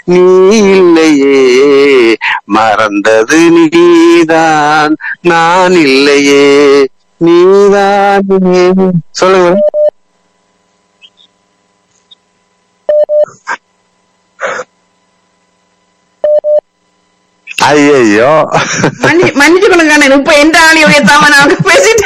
நீ இல்லையே மறந்தது நீதான் நான் இல்லையே நீதான் சொல்லுங்க ஐயோ மன்னி மன்னிச்சு கொள்ளுங்க அண்ணன் இப்ப எந்த ஆளி உயர்த்தாம நான் பேசிட்டு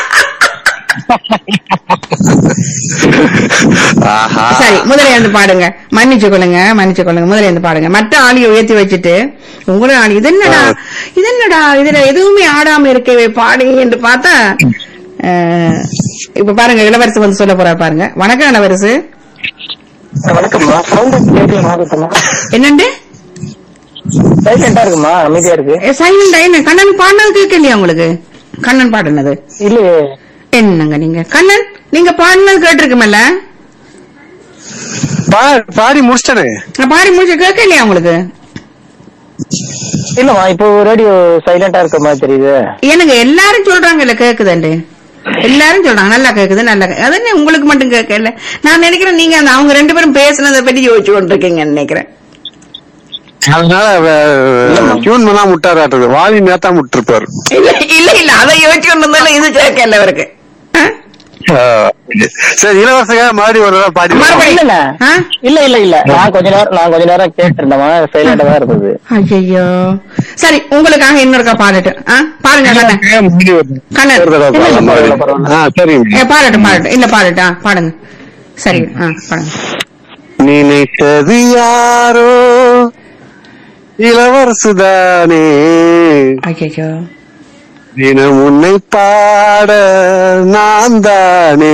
ஆஹா சரி முதல்ல இருந்து பாடுங்க மன்னிச்சு கொள்ளுங்க மன்னிச்சு கொள்ளுங்க முதல்ல இருந்து பாடுங்க மற்ற ஆளியை உயர்த்தி வச்சுட்டு உங்களோட ஆளி இது என்னடா இது என்னடா இதுல எதுவுமே ஆடாம இருக்கவே பாடு என்று பார்த்தா அஹ், இப்ப பாருங்க இளவரசு வந்து சொல்ல போறாரு பாருங்க வணக்கம் இளவரசு வணக்கம்மா சவுண்ட் கேட்கல ஆகட்டுமா என்னண்டு சைலண்டா இருக்குமா அமைதியா இருக்கு சைலண்டா என்ன கண்ணன் பாடினது கேட்கலையா உங்களுக்கு கண்ணன் பாடினது இல்லையே என்னங்க நீங்க கண்ணன் நீங்க பாடினது கேட்டிருக்குமல்ல பா- பாடி முடிச்சிட்டனே நான் பாடி முடிச்ச கேட்கலையா உங்களுக்கு இல்லம்மா இப்போ ரேடியோ சைலண்டா இருக்க மாதிரி தெரியுது எனக்கு எல்லாரும் சொல்றாங்கல்ல கேக்குதுண்டு எல்லாரும் சொல்றாங்க நல்லா கேக்குது நல்லா கே- அது என்ன உங்களுக்கு மட்டும் கேட்கல நான் நினைக்கிறேன் நீங்க அந்த அவங்க ரெண்டு பேரும் பேசுனதை பத்தி யோசிச்சு கொண்டிருக்கீங்கன்னு நினைக்கிறேன் அதனால டியூன் பண்ணா முட்டாராட்டுறது வாலி நேத்தா முட்டிருப்பாரு இல்ல இல்ல இல்ல அதை யோசிச்சு கொண்டு இருந்தாலும் இது கேட்கல அவருக்கு ஆ? சரி இளவரசங்க மறுபடியும் ஒரு தடவை பாடி மறுபடியும். இல்ல இல்ல ஆ? இல்ல இல்ல இல்ல நான் கொஞ்ச நேரம் நான் கொஞ்ச நேரம் கேட்டிருந்தேமா சைலண்டா தான் இருந்தது ஐயையோ சரி உங்களுக்காக இன்னொருக்கா பாடட்டும் ஆ? பாருங்க கண்ணன் கண்ணன் ஒரு தடவை பாடலாம் மறுபடியும். ஆ, சரிங்க ஏ, பாடட்டும் பாடட்டும் இல்ல பாடட்டும் ஆ, பாடுங்க சரி ஆ பாடுங்க நினைத்தது யாரோ இளவரசுதானே ஐயோ தினம் உன்னை பாட நான் தானே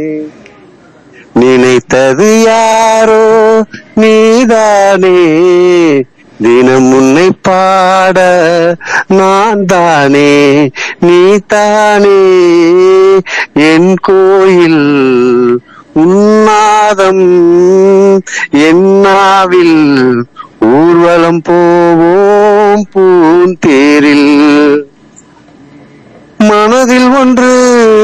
நினைத்தது யாரோ நீதானே தினம் உன்னை பாட நான் தானே நீ தானே என் கோயில் உன்னாதம் என்னாவில் ஊர்வலம் போவோம் பூந்தேரில் மனதில் ஒன்று